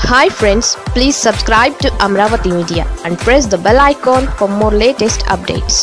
hi friends please subscribe to Amaravati media and press the bell icon for more latest updates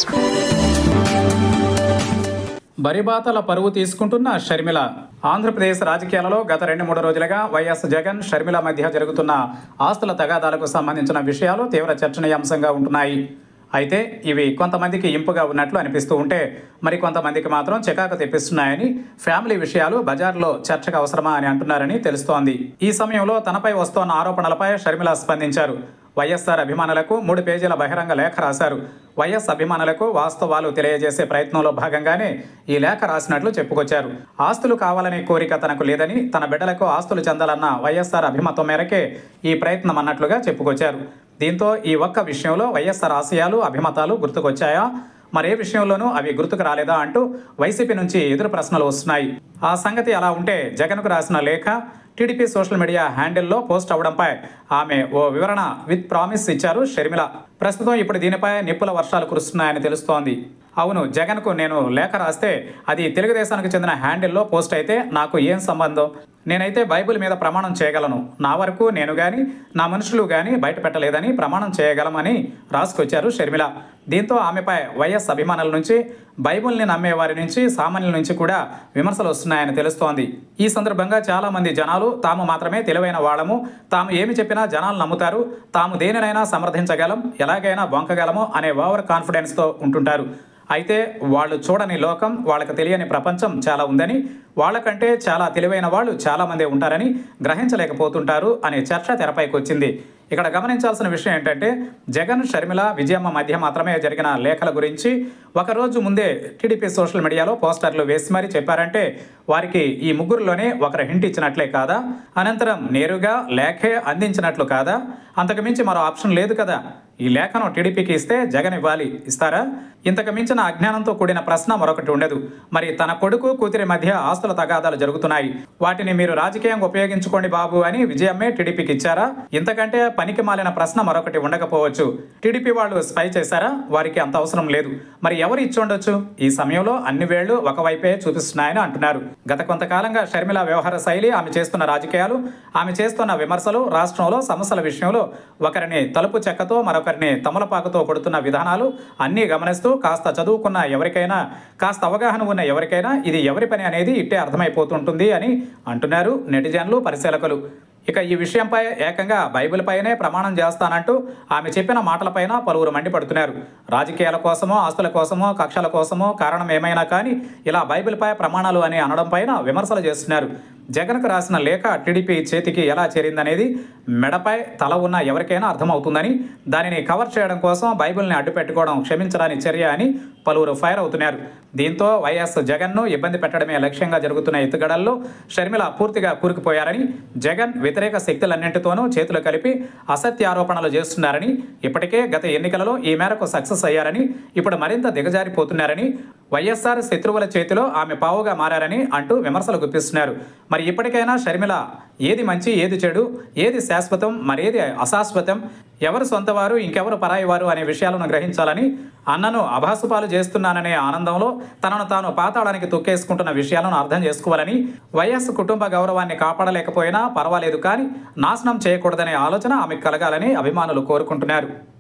బరిబాతల పరువు తీసుకుంటున్న షర్మిల ఆంధ్రప్రదేశ్ రాజకీయాలలో గత రెండు మూడు రోజులుగా వైఎస్ జగన్ షర్మిల మధ్య జరుగుతున్న ఆస్తుల తగాదాలకు సంబంధించిన విషయాలు తీవ్ర చర్చనీయాంశంగా ఉంటున్నాయి అయితే ఇవి కొంతమందికి ఇంపుగా ఉన్నట్లు అనిపిస్తూ ఉంటే మరి కొంతమందికి మాత్రం చికాకు తెప్పిస్తున్నాయని ఫ్యామిలీ విషయాలు బజార్లో చర్చకు అవసరమా అని అంటున్నారని తెలుస్తోంది ఈ సమయంలో తనపై వస్తోన్న ఆరోపణలపై షర్మిల స్పందించారు వైఎస్ఆర్ అభిమానులకు మూడు పేజీల బహిరంగ లేఖ రాశారు వైఎస్ అభిమానులకు వాస్తవాలు తెలియజేసే ప్రయత్నంలో భాగంగానే ఈ లేఖ రాసినట్లు చెప్పుకొచ్చారు ఆస్తులు కావాలనే కోరిక తనకు లేదని తన బిడ్డలకు ఆస్తులు చెందాలన్న వైఎస్ఆర్ అభిమతం మేరకే ఈ ప్రయత్నం అన్నట్లుగా చెప్పుకొచ్చారు దీంతో ఈ ఒక్క విషయంలో వైఎస్ఆర్ ఆశయాలు అభిమతాలు గుర్తుకొచ్చాయా మరే విషయంలోనూ అవి గుర్తుకు రాలేదా అంటూ వైసీపీ నుంచి ఎదురు ప్రశ్నలు వస్తున్నాయి ఆ సంగతి అలా ఉంటే జగన్కు రాసిన లేఖ టీడీపీ సోషల్ మీడియా హ్యాండిల్లో పోస్ట్ అవడంపై ఆమె ఓ వివరణ విత్ ప్రామిస్ ఇచ్చారు షర్మిల ప్రస్తుతం ఇప్పుడు దీనిపై నిప్పుల వర్షాలు కురుస్తున్నాయని తెలుస్తోంది అవును జగన్కు నేను లేఖ రాస్తే అది తెలుగుదేశానికి చెందిన హ్యాండిల్లో పోస్ట్ అయితే నాకు ఏం సంబంధం నేనైతే బైబిల్ మీద ప్రమాణం చేయగలను నా వరకు నేను కానీ నా మనుషులు కానీ బయట పెట్టలేదని ప్రమాణం చేయగలమని రాసుకొచ్చారు షర్మిల దీంతో ఆమెపై వైఎస్ అభిమానుల నుంచి బైబిల్ని నమ్మే వారి నుంచి సామాన్యుల నుంచి కూడా విమర్శలు వస్తున్నాయని తెలుస్తోంది ఈ సందర్భంగా చాలామంది జనాలు తాము మాత్రమే తెలివైన వాళ్ళము తాము ఏమి చెప్పినా జనాలు నమ్ముతారు తాము దేనినైనా సమర్థించగలం ఎలాగైనా బొంకగలము అనే ఓవర్ కాన్ఫిడెన్స్తో ఉంటుంటారు అయితే వాళ్ళు చూడని లోకం వాళ్ళకి తెలియని ప్రపంచం చాలా ఉందని వాళ్ళకంటే చాలా తెలివైన వాళ్ళు చాలామంది ఉంటారని గ్రహించలేకపోతుంటారు అనే చర్చ తెరపైకి వచ్చింది ఇక్కడ గమనించాల్సిన విషయం ఏంటంటే జగన్ షర్మిల విజయమ్మ మధ్య మాత్రమే జరిగిన లేఖల గురించి ఒకరోజు ముందే టీడీపీ సోషల్ మీడియాలో పోస్టర్లు వేసి మరీ చెప్పారంటే వారికి ఈ ముగ్గురులోనే ఒకరు హింట్ ఇచ్చినట్లే కాదా అనంతరం నేరుగా లేఖే అందించినట్లు కాదా అంతకుమించి మరో ఆప్షన్ లేదు కదా ఈ లేఖను టీడీపీకి ఇస్తే జగన్ ఇవ్వాలి ఇస్తారా ఇంతకు మించిన అజ్ఞానంతో కూడిన ప్రశ్న మరొకటి ఉండదు మరి తన కొడుకు కూతురి మధ్య ఆస్తుల తగాదాలు జరుగుతున్నాయి వాటిని మీరు రాజకీయంగా ఉపయోగించుకోండి బాబు అని విజయమ్మే టీడీపీకి ఇచ్చారా ఇంతకంటే పనికి మాలిన ప్రశ్న మరొకటి ఉండకపోవచ్చు టీడీపీ వాళ్ళు స్పై చేశారా వారికి అంత అవసరం లేదు మరి ఎవరు ఇచ్చి ఉండొచ్చు ఈ సమయంలో అన్ని వేళ్లు ఒకవైపే చూపిస్తున్నాయని అంటున్నారు గత కొంతకాలంగా షర్మిల వ్యవహార శైలి ఆమె చేస్తున్న రాజకీయాలు ఆమె చేస్తున్న విమర్శలు రాష్ట్రంలో సమస్యల విషయంలో ఒకరిని తలుపు చెక్కతో మరొకరిని తమలపాకుతో కొడుతున్న విధానాలు అన్నీ గమనిస్తూ కాస్త చదువుకున్న ఎవరికైనా కాస్త అవగాహన ఉన్న ఎవరికైనా ఇది ఎవరి పని అనేది ఇట్టే అర్థమైపోతుంటుంది అని అంటున్నారు నెటిజన్లు పరిశీలకులు ఇక ఈ విషయంపై ఏకంగా బైబిల్ పైనే ప్రమాణం చేస్తానంటూ ఆమె చెప్పిన మాటలపైన పలువురు మండిపడుతున్నారు రాజకీయాల కోసమో ఆస్తుల కోసమో కక్షల కోసమో కారణం ఏమైనా కానీ ఇలా బైబిల్పై ప్రమాణాలు అని అనడం పైన విమర్శలు చేస్తున్నారు జగన్కు రాసిన లేఖ టీడీపీ చేతికి ఎలా చేరిందనేది మెడపై తల ఉన్న ఎవరికైనా అర్థమవుతుందని దానిని కవర్ చేయడం కోసం బైబిల్ని అడ్డుపెట్టుకోవడం క్షమించడానికి చర్య అని పలువురు ఫైర్ అవుతున్నారు దీంతో వైఎస్ జగన్ను ఇబ్బంది పెట్టడమే లక్ష్యంగా జరుగుతున్న ఎత్తుగడల్లో షర్మిల పూర్తిగా కూరుకుపోయారని జగన్ వ్యతిరేక శక్తులన్నింటితోనూ చేతులు కలిపి అసత్య ఆరోపణలు చేస్తున్నారని ఇప్పటికే గత ఎన్నికలలో ఈ మేరకు సక్సెస్ అయ్యారని ఇప్పుడు మరింత దిగజారిపోతున్నారని వైఎస్ఆర్ శత్రువుల చేతిలో ఆమె పావుగా మారారని అంటూ విమర్శలు గుప్పిస్తున్నారు మరి ఇప్పటికైనా షర్మిల ఏది మంచి ఏది చెడు ఏది శాశ్వతం మరేది అశాశ్వతం ఎవరు సొంతవారు ఇంకెవరు పరాయి వారు అనే విషయాలను గ్రహించాలని అన్నను అభాసుపాలు చేస్తున్నాననే ఆనందంలో తనను తాను పాతాళానికి తొక్కేసుకుంటున్న విషయాలను అర్థం చేసుకోవాలని వైఎస్ కుటుంబ గౌరవాన్ని కాపాడలేకపోయినా పర్వాలేదు కానీ నాశనం చేయకూడదనే ఆలోచన ఆమెకు కలగాలని అభిమానులు కోరుకుంటున్నారు